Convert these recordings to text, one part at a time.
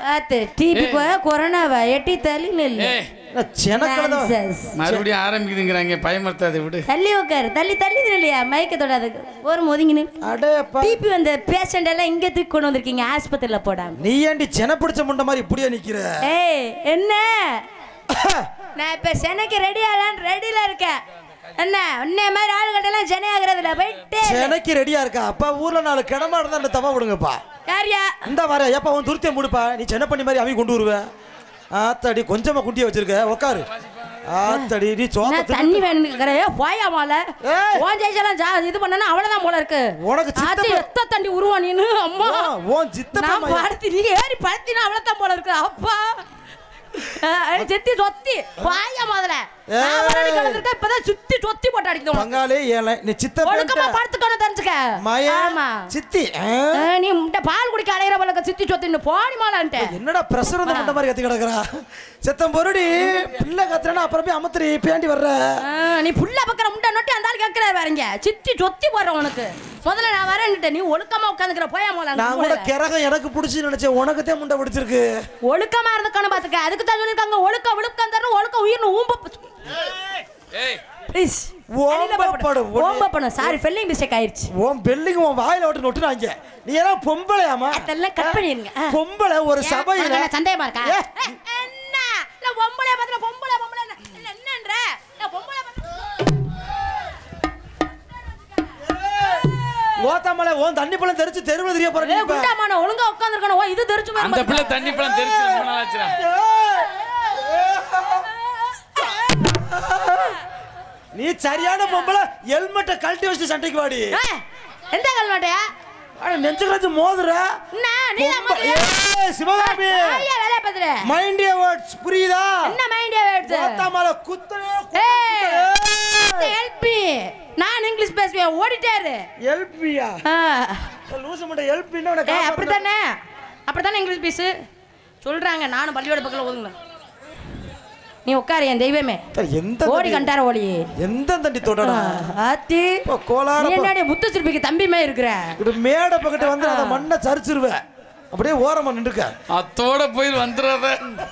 ஆத்து டிபி போய் கொரோனாவா எட்டி தள்ளி நில்லு ஏய் செனக்கல தான் Nonsense. மறுபடியும் ஆரம்பிக்குதுங்கிறாங்க பயமர்த்தாதை விடு தள்ளி உட்காரு தள்ளி தள்ளி நில்லையா மயக்க தொடாது ஒரு ஒதுங்கி நில்லு அடேப்பா டிபி வந்த பேஷண்ட் எல்லாம் இங்க தூக்கி கொண்டு வந்திருக்கீங்க ஆஸ்பத்திரியில போடாம நீ ஏண்டி சென பிடிச்ச முண்ட மாதிரி இப்படியே நிக்கிற ஏய் என்ன நான் இப்ப சென்னைக்கு ரெடி ஆகலான்னு ரெடியில இருக்கேன் என்ன உன்னை மாதிரி ஆளுகிட்டலாம் சென்னை ஆகுறதுல போயிட்டு சென்னைக்கு ரெடியா இருக்கா அப்பா ஊர்ல நாலு கிடமா இருந்தா அந்த தவா விடுங்கப்பா யாரியா இந்த வர ஏப்பா உன் துருத்திய முடிப்பா நீ சென்னை பண்ணி மாதிரி அவங்க கொண்டு வருவேன் ஆத்தாடி கொஞ்சமா குண்டிய வச்சிருக்க உக்காரு ஆத்தாடி நீ சோத்த நான் தண்ணி வேணுங்கிற போயா மால ஏய். ஓன் ஜெயிச்செல்லாம் ஜா இது பண்ணனா அவ்வளவுதான் போல இருக்கு உனக்கு சித்தப்பா- ஆச்சி எத்த தண்டி உருவா நீனு அம்மா உன்- உன் சித்தப்பா நான் மையம். படுத்து நீ ஏறி படுத்தினா அவ்வளவுதான் போல இருக்கு அப்பா அஹ், செத்தி சொத்தி போயா முதல்ல நான் ஏய். ஒரு அடி கிடந்திருக்கேன், இப்பதான் சுத்தி சொத்தி போட்டு அடிக்கணும் பங்காளி ஏல நீ சித்த ஒழுக்கமா படுத்துக்கணும் தெரிஞ்சுக்க மய ஆமா சித்தி ஆ? அஹ், நீ முட்டை பால் குடிக்க அலையிற போல சித்தி சொத்தின்னு போடி மாலான்ட்டு என்னடா பிரஷர் வந்து முண்ட மாதிரி கத்தி கிடக்குறா செத்தம் பொருடி பிள்ளை கத்துறேன்னா அப்புறம் போய் அமர்த்திரி பேண்டி வர்ற ஆ, நீ புள்ள பக்கற முட்டை நொட்டி அந்த ஆள் கேட்கிற வரீங்க சித்தி சொத்தி போடுறேன் உனக்கு முதல்ல நான் வரேன்னுட்டு நீ ஒழுக்கமா உட்காந்துக்கிற போயா நான் கூட போல கிறகம் எனக்கு பிடிச்சி நினைச்சேன் உனக்கு தான் முண்டை பிடிச்சிருக்கு ஒழுக்கமா இருந்துக்கணும் பாத்துக்க அதுக்கு தான் சொல்லிருக்காங்க ஒழுக்க விழுக்கம் தரணும் ஒழுக்க உயிர்னு ஊம்ப ஏய் ப்ளீஸ் ஓம்பப்படும். ஓம்பப்படும் சாரி ஃபெல்லிங் மிஸ்டேக் ஆயிருச்சு உன் பெல்லிங்க உன் வாயில விட்டு நொட்டுனாங்க நீ எல்லாம் பொம்பளையாமா அதெல்லாம் cut பண்ணிருங்க. ஆ. பொம்பளை ஒரு ஏன், சபையில உனக்கு என்ன சந்தேகமா இருக்கா ஏ. ஏ, என்ன இல்ல பொம்பளை பாத்துல பொம்பளை பொம்பளை இல்ல என்னன்ற இல்ல பொம்பளை பாத்துல ஓத்தாமலை உன் தண்ணி பழம் தெரிச்சு தெருவில் தெரிய போற நீ ஏய் இப்ப. குண்டாமான ஒழுங்கா உட்கார்ந்திருக்கணும் ஓ இது தெரிஞ்சு போயிரும் அந்த பிள்ளை பாத்துக்க. தண்ணி பழம் தெரிச்சு ரொம்ப நாள் ஆச்சுடா நீ சரியான பொம்பளை ஹெல்மெட்டை கழட்டி வச்சு சண்டைக்கு வாடி ஏய், எந்த கல்மாட்டையா ஆனா நெஞ்சுக்கிறது மோதுற என்ன நீ தான் பொம்ப- ஏய், சிவகாமி ஐயா வேலைய பாத்துற மைண்ட் வேர்ட்ஸ் புரியுதா என்ன மைண்ட் வேர்ட்ஸ் ஓத்தாமலை குத்தனே ஏய் ஹெல்ப் மீ நான் இங்கிலீஷ் பேசுவேன் ஓடிட்டாரு எல்பியா லூசு மட்டும் எல்பின்னு உனக்கு ஏய் அப்படித்தானே அப்படித்தானே இங்கிலீஷ் பேசு சொல்றாங்க நானும் பள்ளியோட பக்கத்துல ஒதுங்க நீ உட்காரு என் தெய்வமே எந்த ஓடி தண்டி- கண்டார ஓடி எந்த தண்டி தொடடா ஆத்தி இப்போ கோளார நீ என்னடி முத்து சிற்பிக்கு தம்பிமே இருக்கிற இப்படி மேடை பக்கத்து வந்து அந்த மண்ணை சரிச்சிருவேன் அப்படியே ஓரமா நின்றுக்க அத்தோட போய் வந்துடாத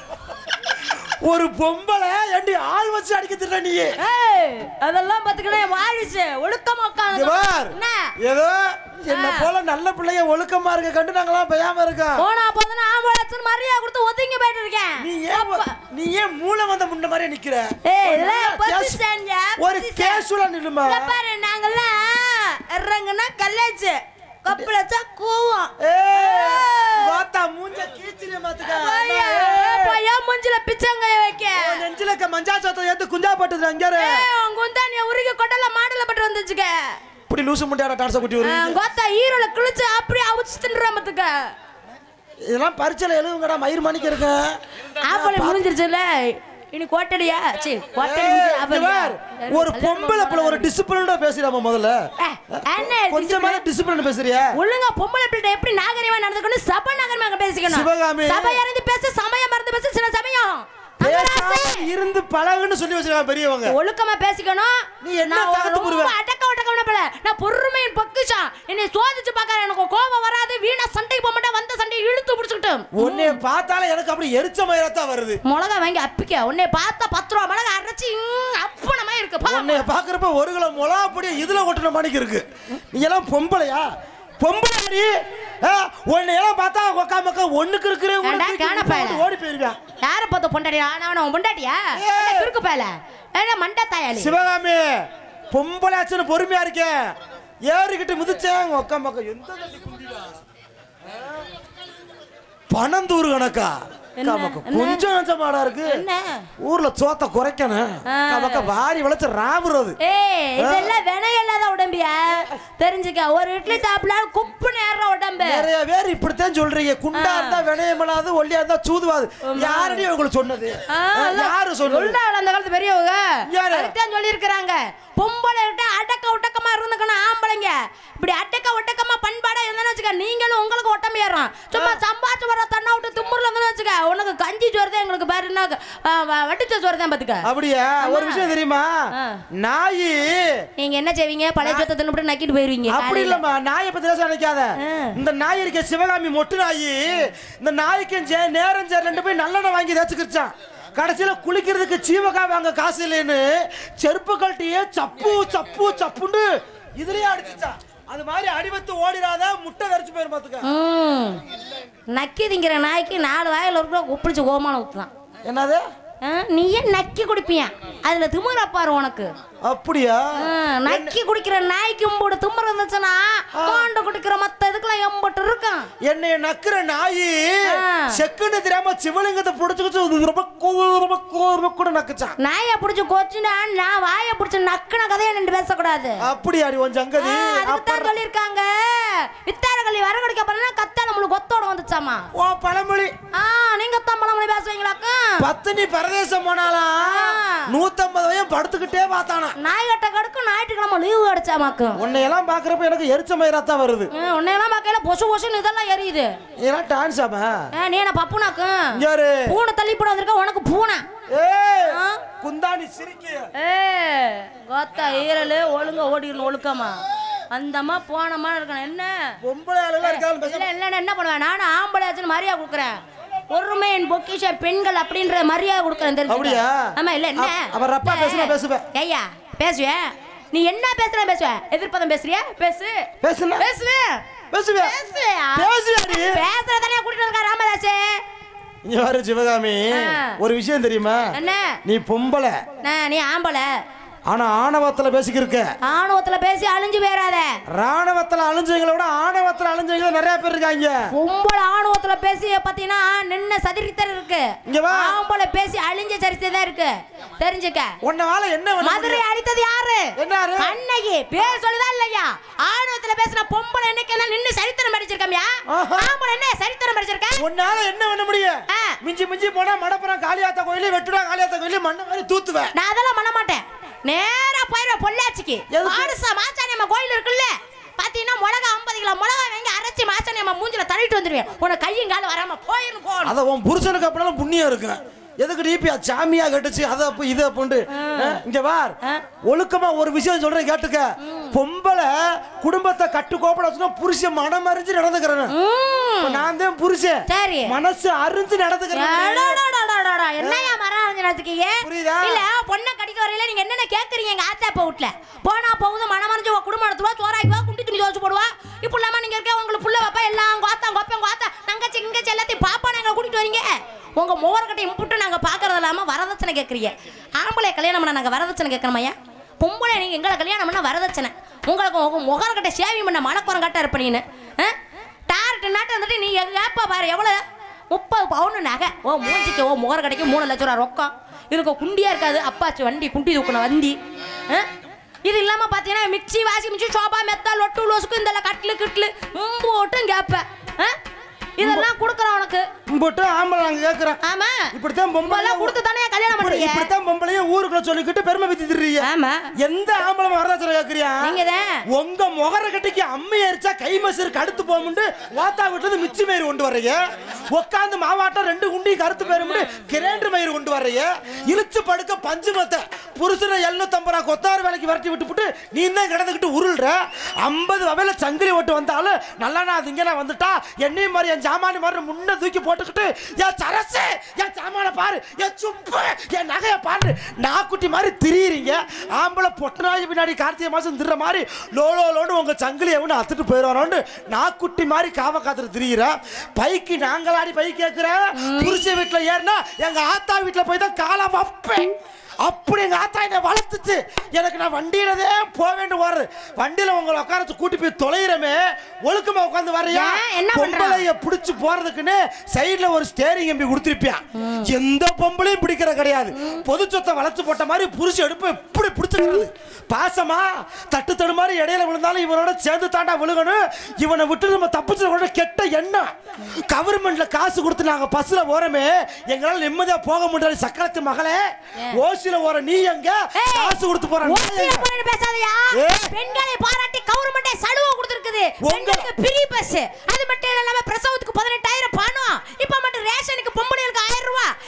ஒரு பொம்பளை ஏண்டி ஆள் வச்சு அடிக்க திட்ட நீ ஏய் அதெல்லாம் பாத்துக்கணும் வாழிச்சு ஒழுக்கமா இங்க உட்காந்து பார் என்ன ஏதோ என்ன போல நல்ல பிள்ளைய ஒழுக்கமா இருக்க கண்டு நாங்களாம் பெய்யாம இருக்கோம் போனா போதுனா ஆம்பளை மரியாதை கொடுத்து ஒதுங்கி போயிட்டு இருக்கேன் நீ ஏன் ஒ- நீ ஏன் மூளை வந்த முன்ன மாதிரி நிக்கிற ஏய் இதெல்லாம் ஒரு position யா, ஒரு position. கேஷுவலா நில்லுமா இங்க பாரு நாங்கெல்லாம் இறங்குனா கல்லாச்சு கப்பலச்சா கூவும் ஏய் வாத்தா மூஞ்ச கீச்சிரிய மாத்துக்க பையா, பையா மூஞ்சில பிச்சங்காய வைக்க உன் நெஞ்சில இருக்க மஞ்சா சத்தம் ஏத்து குஞ்சா பட்டுது அங்க இரு. ஏய், உன் குந்தானிய உருகி கொட்டல மாடல பட்டு வந்துச்சுக்க இப்படி லூசு முண்டியாட டான்ஸ குட்டி வருவீங்க கோத்தா ஈரோல கிழிச்சு அப்படியே அவிச்சு தின்ற மத்துக்க இதெல்லாம் பரிச்சையில எழுதுங்கடா மயிர் மணிக்கு இருக்கு ஆப்பளை முடிஞ்சிருச்சுல இனி கோட்டடியா சி கோட்டடி முடிஞ்சு ஏய், இங்க பார். ஆப்பல் ஒரு பொம்பளை பிள்ளை ஒரு டிசிப்ளினோட பேசுறாம முதல்ல ஏய், என்ன கொஞ்சமான டிசிப்ளின் பேசுறியா ஒழுங்கா பொம்பளை பிள்ளை எப்படி நாகரிகமா நடந்துக்கணும் சபை நாகரிகமாக பேசிக்கணும் சிவகாமி. சபை இறந்து பேச சமயம் மறந்து பேச சில சமயம் பேசாம இருந்து பழகுன்னு சொல்லி வச்சிருக்காங்க பெரியவங்க ஒழுக்கமா பேசிக்கணும் நீ என்ன நான் தாகத்து ரொம்ப புரிவ? அடக்க ஒட்டக்கம்னா பிள்ளை நான் பொறுமையின் பொக்கிஷம் என்னை சோதிச்சு பார்க்கற எனக்கு கோபம் வராது வீணா சண்டைக்கு போக மாட்டேன் வந்த சண்டையை இழுத்து பிடிச்சிக்கிட்டு உன்னைய பார்த்தாலே எனக்கு அப்படி எரிச்ச மயிரத்தான் வருது மிளகா வாங்கி அப்பிக்க உன்னை பார்த்தா பத்து ரூபா மிளகா அரைச்சி ம், அப்பனமா இருக்கு பா. உன்னைய பாக்குறப்ப ஒரு கிலோ மிளகா பொடி இதுல கொட்டின மணிக்கு இருக்கு நீ எல்லாம் பொம்பளையா பொம்பளை நீ ஆ, உன்னை எல்லாம் பார்த்தா ஒக்கா மக்கா ஒண்ணுக்கு இருக்கிற ஏண்டா, காண பயல. ஓடி போயிருக்கான் யார பார்த்த பொண்டாடி நான் அவன் பொண்டாட்டியா ஏய். இருக்கு பேல ஏன்னா மண்டா தாயாளி சிவகாமி பொம்பளை ஆச்சுன்னு பொறுமையா இருக்கேன் ஏறிக்கிட்டு மிதிச்சேன் ஒக்கா மக்கா எந்த தள்ளி குந்திடா பணந்தூர் கணக்கா என்ன? அக்கா மக்கா, என்ன? கொஞ்சம் நஞ்சமாடா இருக்கு என்ன ஊர்ல சோத்த குறைக்கணும் ஆ. அக்கா மக்கா வாரி வளைச்சு ராவுறது ஏய் இதெல்லாம் வினை இல்லாத உடம்பியா தெரிஞ்சுக்க ஒரு இட்லி சாப்பிடலாம் குப்பு நேரம் உடம்பு நிறைய பேர் இப்படித்தான் சொல்றீங்க குண்டா ஆ. இருந்தா வினயமில்லாது ஒல்லியா இருந்தா சூதுவாது யாரடி உங்களுக்கு சொன்னது ஆ, ஆ, அதான். யாரு சொன்னது சொல்றாங்களா அந்த காலத்து பெரியவங்க யாரு? அதுதான் சொல்லியிருக்கிறாங்க பொம்பளை கிட்ட அடக்க ஒட்டக்கமா இருந்துக்கணும் ஆம்பளைங்க இப்படி அடக்க ஒட்டக்கமா பண்பாடா இருந்தாலும் வச்சுக்க நீங்களும் உங்களுக்கு ஒட்டம் ஏறும் சும்மா சம்பாச்சு வர தண்ணா விட்டு தும்முர்ல இருந்தாலும் வச்சுக்க வச்சுக்க உனக்கு கஞ்சி சோறு தான் எங்களுக்கு பேர் என்ன ஆ, வ- வட்டிச்ச சோறு தான் பாத்துக்க அப்படியா ஒரு விஷயம் தெரியுமா ஆ. நாயி நீங்க என்ன செய்வீங்க பழைய சொத்தை தின்னுபிட்டு நக்கிட்டு போயிருவீங்க அப்படி காலையில. இல்லம்மா நாயை பத்தி பேச நினைக்காத ஆ. இந்த நாய் இருக்க சிவகாமி மொட்டு நாயி இந்த நாய்க்கு ஜெ- நேரம் சேர் ரெண்டு போய் நல்லெண்ணெய் வாங்கி தேய்ச்சிக்கிச்சான் கடைசியில குளிக்கிறதுக்கு சீவகா வாங்க காசு இல்லைன்னு செருப்பு கழட்டியே சப்பு சப்பு சப்புன்னு இதுலயே அடிச்சுச்சான் அது மாதிரி அடிபத்து ஓடிடாத முட்டை கரைச்சு போயிரும் பாத்துக்க ம் நக்கி திங்கிற நாய்க்கு நாலு வாயில் ஒரு உப்பிடிச்சு கோமான ஊத்துதான் என்னது ஆ, நீயே நக்கி குடிப்பியா அதுல திமுற பாரு உனக்கு அப்படியா ஆ, நக்கி குடிக்கிற நாய்க்கு எம்போடு திமுற இருந்துச்சுன்னா மாண்டு குடிக்கிற மத்த இதுக்கெல்லாம் எம்பட்டு இருக்கும் என்னைய நக்குற நாயி ஆ. செக்குன்னு தெரியாம சிவலிங்கத்தை புடிச்சுக்கிச்சு ரொம்ப கூ- ரொம்ப கூ- ரொம்ப கூட நக்குச்சான் நாயை பிடிச்சி கொச்சுனா நான் வாயை பிடிச்சி நக்குன கதையை நின்று பேசக்கூடாது அப்படியாடி உன் சங்கதி அதுக்கு தான் அப்புறம் சொல்லியிருக்காங்க வித்தார கல்வி வரகடிக்க போனா கத்தால நம்மளுக்கு கொத்தோட வந்துச்சாமா ஓ பழமொழி ஆ நீங்க தான் பழமொழி பேசுவீங்களாக்கும் பத்தினி பரதேசம் போனாலாம் ஆ. நூத்தம்பது வயம் படுத்துக்கிட்டே பார்த்தானா நாய் கட்ட கடுக்கு ஞாயிற்றுக்கிழமை லீவு அடிச்சாமாக்கும் உன்னை எல்லாம் பாக்குறப்ப எனக்கு எரிச்ச மயிராத்தான் வருது உன்னையெல்லாம் பார்க்கல பொசு பொசுன்னு இதெல்லாம் எரியுது இதெல்லாம் டான்ஸ் ஆமா ஆ, நீ என்ன பப்புனாக்கும் இங்க பாரு. பூனை தள்ளி போட வந்திருக்க உனக்கு பூனை ஏய் ஆ? குந்தாணி சிரிக்கிய ஏ கோத்தா ஈரல் ஒழுங்க ஓடிக்கணும் ஒழுக்கமா அந்தம்மா போனமா இருக்கணும் என்ன பொம்பளை ஆளுலாம் இருக்கான்னு பேச இல்ல இல்ல என்ன பண்ணுவேன் நானும் ஆம்பளை ஆச்சுன்னு மரியாதை கொடுக்குறேன் ஒருமை என் பொக்கிஷ பெண்கள் அப்படின்ற மரியாதை கொடுக்குறேன் தெரிஞ்சுக்க. அப்படியா? ஆமா இல்ல என்ன அ- அவ ரப்பா பேசுனா பேசுவேன். ஐயா பேசுவேன் நீ என்ன பேசுற பேசுவ எதிர்ப்பதம் பேசுறியா பேசு பேசுனா பேசுவேன் பேசுவியா பேசுவியா பேசுவியாடி பேசுறதானே கூட்டிட்டு இருக்கா ராமதாஸ் இங்க பாரு சிவகாமி ஆ. ஒரு விஷயம் தெரியுமா என்ன நீ பொம்பளை நான் நீ ஆம்பளை ஆனா ஆணவத்துல பேசிக்கிருக்க ஆணவத்துல பேசி அழிஞ்சு போயிடாத ராணுவத்துல அழிஞ்சவங்களை விட ஆணவத்துல அழிஞ்சவங்க நிறைய பேர் இருக்காங்க பொம்பளை ஆணவத்துல பேசி பாத்தீங்கன்னா நின்ன சதிரித்தர் இருக்கு இங்க வா. ஆம்பளை பேசி அழிஞ்ச சரித்தை தான் இருக்கு தெரிஞ்சுக்க உன்னால என்ன பண்ண மதுரை முடியும்? அடித்தது யாரு என்னாரு? அன்னைக்கு பேர் சொல்லுதா இல்லையா ஆணவத்துல பேசின பொம்பளை என்னைக்கு நின்னு சரித்திரம் படிச்சிருக்கமியா ஆஹா. ஆம்பளை என்ன சரித்திரம் படிச்சிருக்க உன்னால என்ன பண்ண முடியும் ஆ. மிஞ்சி மிஞ்சி போனா மடப்புறம் காளியாத்தா கோயிலே வெட்டுடா காளியாத்தா கோயிலே மண்ணை மாதிரி தூத்துவேன் நான் அதெல்லாம் பண்ண மாட்டேன் நேரா போயிடுவேன் பொள்ளாச்சிக்கு எதுக்கு? ஆடுசா மாச்சாணியம்மா கோயில் இருக்குல்ல பாத்தீங்கன்னா மிளகா ஐம்பது கிலோ மிளகா வாங்கி அரைச்சி மாச்சாணியம்மா மூஞ்சில தள்ளிட்டு வந்துருவேன் உனக்கு கையும் காலும் வராம போயிரும் போகணும் அத உன் புருஷனுக்கு அப்படினாலும் புண்ணியம் இருக்கு எதுக்கு டிபியா சாமியா கட்டுச்சு அதை அப்ப இது அப்புண்டு இங்க வார் ஆ. ஒழுக்கமா ஒரு விஷயம் சொல்றேன் கேட்டுக்க பொம்பளை குடும்பத்தை கட்டு கோப்பட வச்சுனா புருஷன் மனம் அறிஞ்சு நடந்துக்கிறேன் இப்ப நான் தான் புருஷன் சரி. மனசு அறிஞ்சு நடந்துக்கிறேன் அடடடடடடடா, என்னய்யா மரம் அரைஞ்சு நடந்துக்கீங்க? புரியுதா? இல்ல, பொண்ணை கட்டிக்க வரையில நீங்க என்னென்ன கேக்குறீங்க எங்க ஆத்தா அப்பா வீட்ல? போனா போகுது, மனம் அரைஞ்சு உன் குடும்பம் நடத்துவா, சோறாக்குவா, குண்டி துணி துவைச்சு போடுவா. இப்படி இல்லாம நீங்க இருக்க உங்களுக்கு புள்ள வைப்பா, எல்லாம் உங்க ஆத்தா, உங்க அப்பா, உங்க ஆத்தா, தங்கச்சி, கிங்கச்சி எல்லாத்தையும் பாப்பான்னு எங்களை கூட்டிட்டு வரீங்க. உங்க முகரக்கட்டை இம்புட்டு நாங்க பாக்குறது இல்லாம வரதட்சணை கேக்குறீங்க ஆம்பளை கல்யாணம் பண்ண நாங்க வரதட்சணை கேட்கணுமையா பொம்பளை நீங்க எங்களை கல்யாணம் பண்ண வரதட்சணை உங்களுக்கு உங்க முகரக்கட்டை சேவி பண்ண மணக்குறம் கட்ட இருப்பீங்கன்னு டார்ட்டு நாட்டு வந்துட்டு நீ ஏப்பா பாரு எவ்வளவு முப்பது பவுன் நகை ஓ மூஞ்சிக்கு ஓ முகர கடைக்கு மூணு லட்ச ரூபா ரொக்கம் இதுக்கு குண்டியா இருக்காது அப்பாச்சி வண்டி குண்டி தூக்குன வண்டி ஆ? இது இல்லாம பாத்தீங்கன்னா மிக்ஸி வாஷிங் மிஷின் சோபா மெத்தா லொட்டு லோசுக்கு இந்த கட்லு கிட்லு போட்டும் கேப்ப ஆ? இதெல்லாம் கொடுக்குறோம் உனக்கு போட்டு ஆம்பளை நாங்க கேக்குறேன் ஆமா இப்படித்தான் பொம்பளை இப்பெல்லாம் கொடுத்து தானே கல்யாணம் இப்படி- பண்றீங்க இப்படித்தான் பொம்பளையும் ஊருக்குள்ள சொல்லிக்கிட்டு பெருமை வித்தி திரியீங்க ஆமா எந்த ஆம்பளை வரதட்சணை கேக்குறியா நீங்க தான் உங்க முகர கட்டிக்கு அம்மி அரிச்சா கை மசருக்கு அடுத்து போகும்னு வாத்தா விட்டது மிச்சி மயிர் கொண்டு வர்றீங்க உட்காந்து மாவாட்டம் ரெண்டு குண்டி கருத்து பேரும்னு கிரேண்டர் மயிர் கொண்டு வர்றீங்க இழுச்சு படுக்க பஞ்சு மத்த புருஷனை எழுநூத்தம்பது ரூபா கொத்தாறு வேலைக்கு விரட்டி விட்டுப்புட்டு நீ தான் கிடந்துக்கிட்டு உருள்ற ஐம்பது வகையில சங்கிலி ஓட்டு வந்தாலும் நல்லா நான் அது இங்கே நான் வந்துட்டா என்னையும் மாதிரி என் ஜாமானி மாதிரி முன்ன தூக்கி போட்டுக்கிட்டு என் சரசு என் சாமான பாரு என் சுப்பு என் நகையை பாரு நாக்குட்டி மாதிரி திரியிறீங்க ஆம்பளை பொட்டநாய் பின்னாடி கார்த்திகை மாசம் திரிற மாதிரி லோ லோ லோன்னு உங்க சங்கிலியை ஒன்று அத்துட்டு போயிடுவாரோன்னு நாக்குட்டி மாதிரி காவ காத்துட்டு திரியிற பைக்கு நாங்களாடி பைக் கேட்குறேன் புருஷ வீட்டில் ஏறினா எங்க ஆத்தா வீட்டில் போய் தான் காலை வைப்பேன் அப்படி எங்க ஆத்தா என்ன வளர்த்துச்சு எனக்கு நான் வண்டியிலதே போக வேண்டும் வர்றது வண்டியில உங்களை உட்கார வச்சு கூட்டி போய் தொலைகிறமே ஒழுக்கமா உட்காந்து வர்றியா ஏன்? என்ன பண்றா? பொம்பளைய பிடிச்சு போறதுக்குன்னு சைடுல ஒரு ஸ்டேரிங் எம்பி கொடுத்துருப்பியான் எந்த பொம்பளையும் பிடிக்கிற கிடையாது பொது சொத்தை வளைச்சு போட்ட மாதிரி புருஷ எடுப்பு எப்படி பிடிச்சிருக்கிறது பாசமா தட்டு தடு மாதிரி இடையில விழுந்தாலும் இவனோட சேர்ந்து தாண்டா விழுகணும் இவனை விட்டு நம்ம தப்பிச்சு கூட கெட்ட எண்ணம் கவர்மெண்ட்ல காசு கொடுத்து நாங்க பஸ்ல போறோமே எங்களால நிம்மதியா போக முடியாது சக்கரத்து மகளே ஓசில போற நீ எங்க ஏய், காசு கொடுத்து போற நான் ஓசியில எங்க? போறேன்னு பேசாதயா ஏய். பெண்களை பாராட்டி கவர்மெண்டே சலுகை கொடுத்துருக்குது உங்க- பெண்களுக்கு ஃப்ரீ பஸ் அது மட்டும் இல்லாம பிரசவத்துக்கு பதினெட்டாயிரம் பணம் இப்ப மட்டும் ரேஷனுக்கு பொம்பளை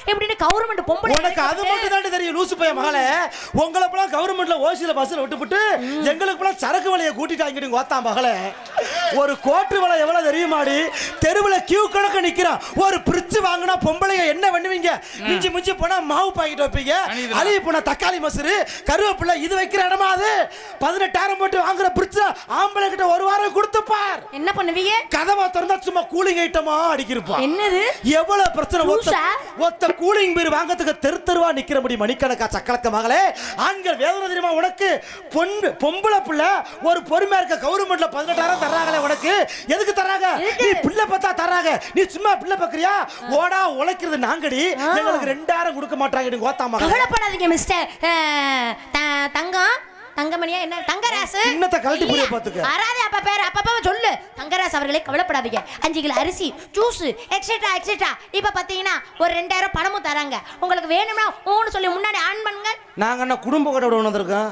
இப்படின்னு கவர்மெண்ட் பொம்பளை உனக்கு அது மட்டும் தாண்டி தெரியும் லூசு பையன் மகளே உங்களை போலாம் கவர்மெண்ட்ல ஓசியில பஸ்ல விட்டுப்புட்டு எங்களுக்கு போலாம் சரக்கு விலையை கூட்டிட்டாங்க ஓத்தா மகளே ஒரு கோட்டு விலை எவ்வளவு தெரியுமாடி தெருவுல கியூ கணக்கு நிக்கிறான் ஒரு பிரிட்ஜ் வாங்கினா பொம்பளைங்க என்ன பண்ணுவீங்க மிஞ்சி மிஞ்சி போனா மாவு பாக்கெட் வைப்பீங்க அணியுதுடா. அழுகி போனா தக்காளி மசுரு கருவேப்பிலை இது வைக்கிற இடமா அது பதினெட்டாயிரம் போட்டு வாங்குற பிரிட்ஜ் ஆம்பளை கிட்ட ஒரு வாரம் கொடுத்து பார் என்ன பண்ணுவீங்க கதவை திறந்தா சும்மா கூலிங் ஐட்டமா அடிக்கிருப்பா என்னது எவ்வளவு பிரச்சனை ஒத்த லூசா? ஒத்த கூலிங் பீர் வாங்கறதுக்கு தெரு தெருவா நிக்கிற முடி மணிக்கணக்கா சக்கலக்க மகளே ஆண்கள் வேதனை தெரியுமா உனக்கு பொண்ணு பொம்பளை பிள்ளை ஒரு பொறுமையா இருக்க கவர்மெண்ட்ல பதினெட்டாயிரம் தர்றாங்களே உனக்கு எதுக்கு தர்றாங்க எதுக்கு? நீ பிள்ளை பார்த்தா தர்றாங்க நீ சும்மா பிள்ளை பாக்குறியா ஓடா உழைக்கிறது நாங்கடி எங்களுக்கு ரெண்டாயிரம் கொடுக்க மாட்டாங்க நீ ஓத்தா மகளே கவலைப்படாதீங்க மிஸ்டர் அஹ், த- தங்கம் தங்கமணியா என்ன தங்கராசு சின்னத்தை கழட்டி புரிய இல்லையா? பாத்துக்க. வராதே அப்ப பேர் அப்பப்ப சொல்லு தங்கராசு அவர்களே கவலைப்படாதீங்க அஞ்சு கிலோ அரிசி ஜூஸ் எக்ஸெட்ரா எக்ஸெட்ரா இப்ப பாத்தீங்கன்னா ஒரு ரெண்டாயிரம் பணமும் தராங்க உங்களுக்கு வேணும்னா ஊன்னு சொல்லி முன்னாடி ஆன் பண்ணுங்க நாங்க என்ன குடும்ப கூட வந்திருக்கோம்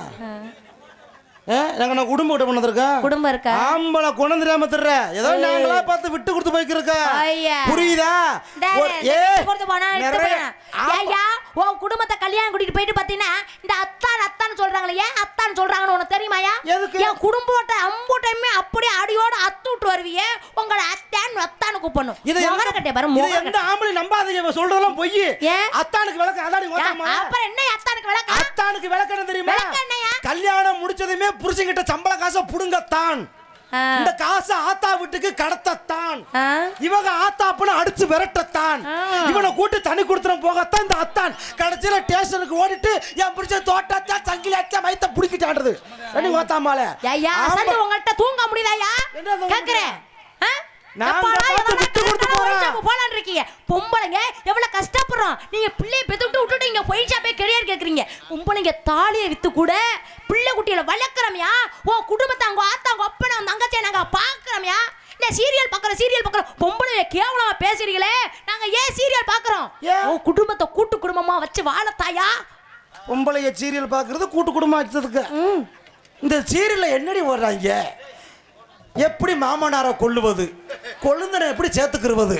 ஏ, நாங்க என்ன குடும்ப கூட வந்திருக்கோம் குடும்பம் இருக்கா ஆம்பளை குணம் தெரியாம தர்ற ஏதோ நாங்களா பார்த்து விட்டு கொடுத்து போய்க்கிருக்க ஐயா. புரியுதா டேய், ஒரு- டேய், ஏ, விட்டு கொடுத்து போனா, எடுத்து நிறைய- போனா. ஆமா. ஏய்யா, உன் குடும்பத்தை கல்யாணம் கூட்டிட்டு போயிட்டு பாத்தீங்கன்னா இந்த அத்தான் அத்தான்னு சொல்றாங்களே ஏன் அத்தான்னு சொல்றாங்கன்னு உனக்கு தெரியுமாயா எதுக்கு? என் குடும்பத்தை அம்பூட்டையுமே அப்படியே அடியோட அத்து விட்டு வருவிய உங்களை அத்தான் அத்தான்னு கூப்பிடணும் இதை முகர எந்த- கட்டே பாரு இதை முகர எந்த ஆம்பளை நம்பாதீங்க இவன் சொல்றதெல்லாம் பொய் ஏன்? அத்தானுக்கு விளக்கு அதாடி ஓட்டாமா அப்புறம் என்ன அத்தானுக்கு விளக்கம் அத்தானுக்கு விளக்கணும் தெரியுமா விளக்கம் என்னய்யா? கல்யாணம் முடிச்சதுமே புருஷன்கிட்ட சம்பள காசை புடுங்கத்தான் ஆ. இந்த காசை ஆத்தா வீட்டுக்கு கடத்தத்தான் ஆ? இவங்க ஆத்தாப்புன்னு அடிச்சு விரட்டத்தான் ஆ. இவனை கூட்டு தனி கொடுத்துரும் போகத்தான் இந்த அத்தான் கடைசியில ஸ்டேஷனுக்கு ஓடிட்டு என் பிடிச்ச தோட்டத்தா சங்கிலி அச்சா மைத்த புடிக்கிட்டாடுது ரெண்டு ஓத்தாமால ஐயா அசந்து உங்கள்கிட்ட தூங்க முடியுதாயா என்ன தூங்க கேக்குறேன் ஆ? நாங்க எப்படா பார்த்து எவனா விட்டு கொடுத்து கரெக்டான போறோம். ஒயின் ஷாப் போலான்னு இருக்கீங்க பொம்பளைங்க எவ்வளவு கஷ்டப்படுறோம் நீங்க பிள்ளைய பெத்துட்டு விட்டுட்டு இங்க ஒயின் ஷாப்பே கெரியர் கேக்குறீங்க பொம்பளைங்க தாலியை வித்து கூட பிள்ளை குட்டிகளை வளர்க்குறோம்யா உன் குடும்பத்தை அவங்க ஆத்தா அவங்க அப்பனை அவங்க தங்கச்சியை நாங்க பாக்குறோம்யா இந்த சீரியல் பார்க்குறோம் சீரியல் பார்க்குறோம் பொம்பளைய கேவலமா பேசுறீங்களே நாங்க ஏன் சீரியல் பார்க்குறோம் ஏன்? உன் குடும்பத்தை கூட்டு குடும்பமா வச்சு வாழத்தாயா பொம்பளைய சீரியல் பார்க்கறது கூட்டு குடும்பம் வச்சதுக்கு இந்த சீரியல்ல என்னடி ஓடுறாங்க எப்படி மாமனாரை கொல்லுவது கொழுந்தனை எப்படி சேர்த்துக்கிருவது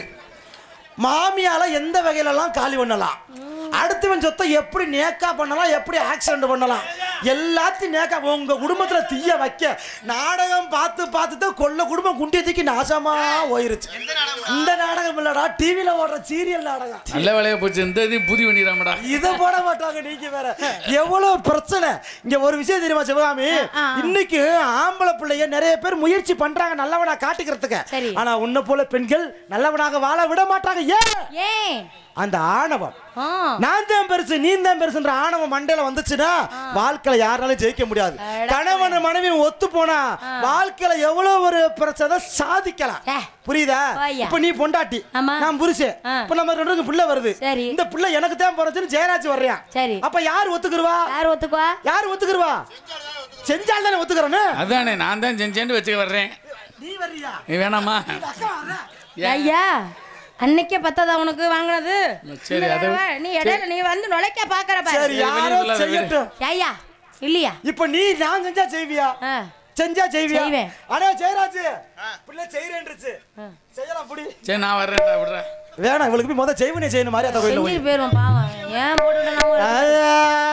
மாமியால எந்த வகையிலலாம் காலி பண்ணலாம் அடுத்தவன் சொத்தை எப்படி நேக்கா பண்ணலாம் எப்படி ஆக்சிடென்ட் பண்ணலாம் எல்லாத்தையும் நேக்கா உங்க குடும்பத்துல தீய வைக்க நாடகம் பார்த்து பார்த்து தான் கொல்ல குடும்பம் குண்டிய தூக்கி நாசமா போயிருச்சு இந்த நாடகம் இல்லடா டிவில ஓடுற சீரியல் நாடகம் நல்ல வேலையா போச்சு இந்த இதையும் புதி பண்ணிடாமடா இத போட மாட்டாங்க நீங்க வேற எவ்வளவு பிரச்சனை இங்க ஒரு விஷயம் தெரியுமா சிவகாமி ஆ. இன்னைக்கு ஆம்பளை பிள்ளைய நிறைய பேர் முயற்சி பண்றாங்க நல்லவனா காட்டிக்கிறதுக்கு சரி. ஆனா உன்னை போல பெண்கள் நல்லவனாக வாழ விட மாட்டாங்க ஏன் ஏன் அந்த ஆணவம் ஆ நான் தான் பெருசு நீ தான் பெருசுன்ற ஆணவம் மண்டையில வந்துச்சுன்னா வாழ்க்கையில யாராலும் ஜெயிக்க முடியாது அட. கணவன் மனைவி ஒத்து போனா வாழ்க்கையில எவ்வளவு ஒரு பிரச்சனை சாதிக்கலாம் ஏ. புரியுதா போய்யா. இப்ப நீ பொண்டாட்டி ஆமா. நான் புருஷன் ஆ. இப்ப நம்ம ரெண்டு பேருக்கும் பிள்ளை வருது சரி. இந்த பிள்ளை எனக்கு தான் பிறச்சுன்னு ஜெயராஜ் வர்றியா சரி. அப்ப யார் ஒத்துக்குருவா யார் ஒத்துக்குவா யார் ஒத்துக்குருவா செஞ்சால் தானே ஒத்துக்கிறேன்னு அதானே நான் தான் செஞ்சேன்னு வச்சுக்க வர்றேன் நீ வர்றியா நீ வேணாமா அக்கா வர்றா. ஏன்? ஐயா அன்னைக்கே பத்தாதா உனக்கு வாங்கினது சரி, இந்த அது- தடவை நீ இடையில நீ வந்து நுழைக்க பாக்குற சரி பாரு யாரோ வெளியே விடாத, செய்யட்டும் ஐயா இல்லையா இப்ப நீ நான் செஞ்சா செய்வியா ஆ. செஞ்சா செய்வியா செய்வேன். அடே ஜெயராஜ் பிள்ளை செய்யறேன்றுச்சு செய்யலாம் புடி சரி நான் வர்றேன்டா விடுறேன் வேணாம் இவளுக்கு போய் முத செய்வனே செய்யணும் மாதிரி அந்த கோயில்ல போய் செஞ்சுட்டு போயிருவோம் பாவம் ஏன் போட்டுட்டு நம்ம ஆ,